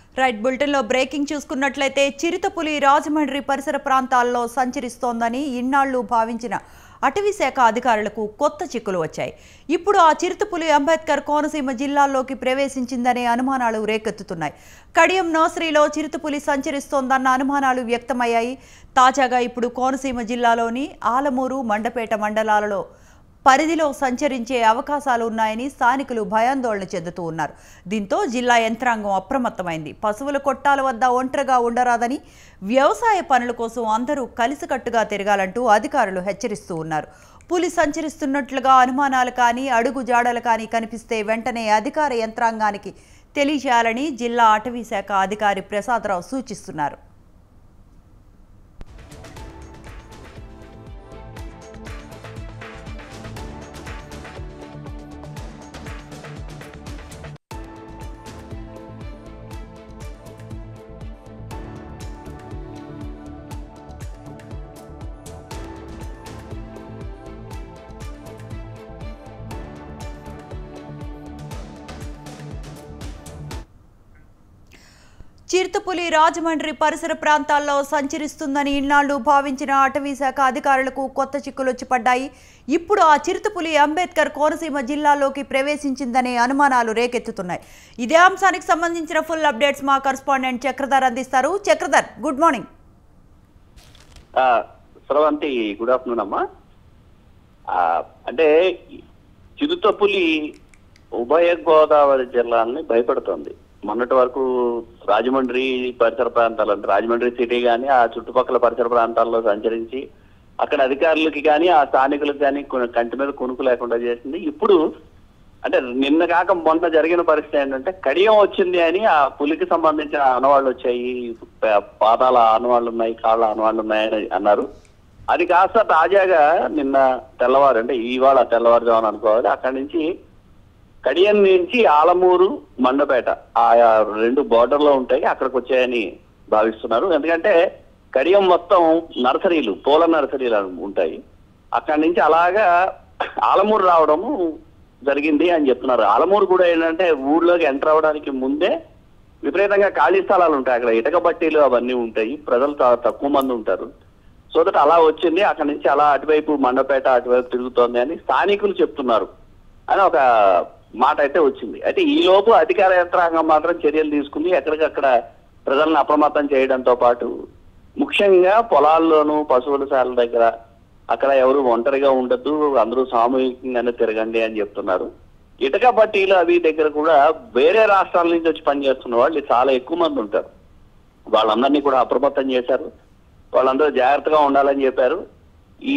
right బులెటిన్లో breaking చూసుకున్నట్లయితే చిరుతపులి రాజమండ్రి పరిసర ప్రాంతాల్లో సంచరిస్తోందని ఇన్నాళ్లు భావించిన అటవీ శాఖ అధికారులకు కొత్త చిక్కులు వచ్చాయి ఇప్పుడు ఆ చిరుతపులి అంబేద్కర్ కోనసీమ జిల్లాల్లోకి ప్రవేశించిందనే అనుమానాలు రేకెత్తుతున్నాయి కడియం నర్సరీలో చిరుతపులి సంచరిస్తోందన్న అనుమానాలు వ్యక్తమయ్యాయి తాజాగా ఇప్పుడు కోనసీమ జిల్లాలోని ఆలమూరు మండపేట మండలాలలో పరిధిలో సంచరించే అవకాశాలు ఉన్నాయని స్థానికులు భయాందోళన చెందుతూ ఉన్నారు దీంతో జిల్లా యంత్రాంగం అప్రమత్తమైంది పశువుల కొట్టాల వద్ద ఒంటరిగా ఉండరాదని వ్యవసాయ పనుల కోసం అందరూ కలిసికట్టుగా తిరగాలంటూ అధికారులు హెచ్చరిస్తూ ఉన్నారు పులి సంచరిస్తున్నట్లుగా అనుమానాలు కానీ అడుగు జాడలు కానీ కనిపిస్తే వెంటనే అధికార యంత్రాంగానికి తెలియజేయాలని జిల్లా అటవీ శాఖ అధికారి ప్రసాదరావు సూచిస్తున్నారు చిరుతపులి రాజమండ్రి పరిసర ప్రాంతాల్లో సంచరిస్తుందని ఇన్నాళ్లు భావించిన అటవీ శాఖ అధికారులకు కొత్త చిక్కులు వచ్చి పడ్డాయి ఇప్పుడు ఆ చిరుతపులి అంబేద్కర్ కోనసీమ జిల్లాలోకి ప్రవేశించిందనే అనుమానాలు రేకెత్తుతున్నాయి ఇదే అంశానికి సంబంధించిన ఫుల్ అప్డేట్స్ మా కరస్పాండెంట్ చక్రధర్ అందిస్తారు చక్రధర్ గుడ్ మార్నింగ్ ఆ, స్రవంతి గుడ్ ఆఫ్టర్నూన్ అమ్మా ఆ, అంటే చిరుతపులి ఉభయ గోదావరి జిల్లాల్ని భయపెడుతోంది మొన్నటి వరకు రాజమండ్రి పరిసర ప్రాంతాలు అంటే రాజమండ్రి సిటీ కానీ ఆ చుట్టుపక్కల పరిసర ప్రాంతాల్లో సంచరించి అక్కడ అధికారులకి కానీ ఆ స్థానికులకు కానీ కొ- కంటి మీద కొనుక్కు లేకుండా చేసింది ఇప్పుడు అంటే నిన్న కాక మొన్న జరిగిన పరిస్థితి ఏంటంటే కడియం వచ్చింది అని ఆ పులికి సంబంధించిన ఆనవాళ్ళు వచ్చాయి ప- పాదాల ఆనవాళ్ళు ఉన్నాయి కాళ్ళ ఆనవాళ్ళు ఉన్నాయని అన్నారు అది కాస్త తాజాగా నిన్న తెల్లవారు అంటే ఇవాళ తెల్లవారుజామున అనుకోవాలి అక్కడి నుంచి కడియం నుంచి ఆలమూరు మండపేట ఆ రెండు border లో ఉంటాయి అక్కడికి వచ్చాయని భావిస్తున్నారు ఎందుకంటే కడియం మొత్తం నర్సరీలు పూల నర్సరీలు ఉంటాయి అక్కడి నుంచి అలాగా ఆలమూరు రావడము జరిగింది అని చెప్తున్నారు ఆలమూరు కూడా ఏంటంటే ఊర్లోకి ఎంటర్ అవ్వడానికి ముందే విపరీతంగా ఖాళీ స్థలాలు ఉంటాయి అక్కడ ఇటక బట్టీలు అవన్నీ ఉంటాయి ప్రజలు చాలా తక్కువ మంది ఉంటారు సో దట్ అలా వచ్చింది అక్కడి నుంచి అలా అటువైపు మండపేట అటువైపు తిరుగుతోంది అని స్థానికులు చెప్తున్నారు అని ఒక మాట అయితే వచ్చింది అయితే ఈ లోపు అధికార యంత్రాంగం మాత్రం చర్యలు తీసుకుంది ఎక్కడికక్కడ ప్రజలను అప్రమత్తం చేయడంతో పాటు ముఖ్యంగా పొలాల్లోనూ పశువుల శాల దగ్గర అక్కడ ఎవరు ఒంటరిగా ఉండద్దు అందరూ సామూహికంగానే తిరగండి అని చెప్తున్నారు ఇటక బట్టీలు అవి దగ్గర కూడా వేరే రాష్ట్రాల నుంచి వచ్చి పనిచేస్తున్న వాళ్ళు చాలా ఎక్కువ మంది ఉంటారు వాళ్ళందరినీ కూడా అప్రమత్తం చేశారు వాళ్ళందరూ జాగ్రత్తగా ఉండాలని చెప్పారు ఈ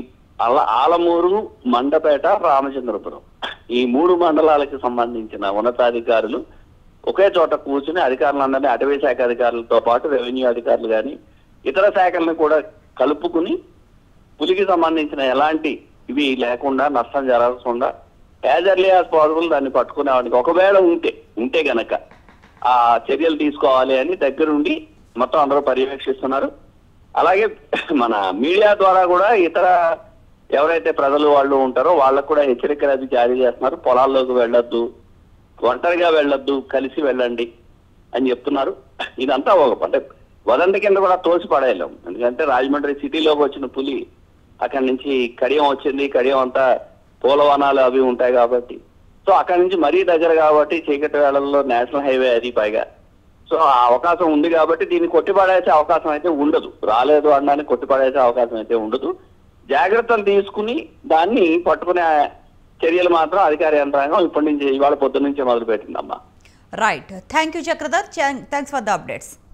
అల ఆలమూరు మండపేట రామచంద్రపురం ఈ మూడు మండలాలకు సంబంధించిన ఉన్నతాధికారులు ఒకే చోట కూర్చుని అధికారులందరినీ అటవీ శాఖ అధికారులతో పాటు రెవెన్యూ అధికారులు కానీ ఇతర శాఖలను కూడా కలుపుకుని పులికి సంబంధించిన ఎలాంటి ఇవి లేకుండా నష్టం జరగకుండా యాజ్ ఎర్లీ యాజ్ పాసిబుల్ దాన్ని పట్టుకునేవాడికి ఒకవేళ ఉంటే ఉంటే గనక ఆ చర్యలు తీసుకోవాలి అని దగ్గరుండి మొత్తం అందరూ పర్యవేక్షిస్తున్నారు అలాగే మన మీడియా ద్వారా కూడా ఇతర ఎవరైతే ప్రజలు వాళ్ళు ఉంటారో వాళ్ళకు కూడా హెచ్చరికలు అది జారీ చేస్తున్నారు పొలాల్లోకి వెళ్ళొద్దు ఒంటరిగా వెళ్ళొద్దు కలిసి వెళ్ళండి అని చెప్తున్నారు ఇదంతా ఒక అంటే వదంతి కింద కూడా తోసి పడేయలేం ఎందుకంటే రాజమండ్రి సిటీలోకి వచ్చిన పులి అక్కడి నుంచి కడియం వచ్చింది కడియం అంతా పూలవనాలు అవి ఉంటాయి కాబట్టి సో అక్కడి నుంచి మరీ దగ్గర కాబట్టి చీకటి వేళల్లో నేషనల్ హైవే అది పైగా సో ఆ అవకాశం ఉంది కాబట్టి దీన్ని కొట్టిపడేసే అవకాశం అయితే ఉండదు రాలేదు అనడానికి కొట్టిపడేసే అవకాశం అయితే ఉండదు జాగ్రత్తలు తీసుకుని దాన్ని పట్టుకునే చర్యలు మాత్రం అధికార యంత్రాంగం ఇప్పటి నుంచి ఇవాళ పొద్దున్న నుంచే మొదలు పెట్టిందమ్మా right thank you Chakradhar thanks for the updates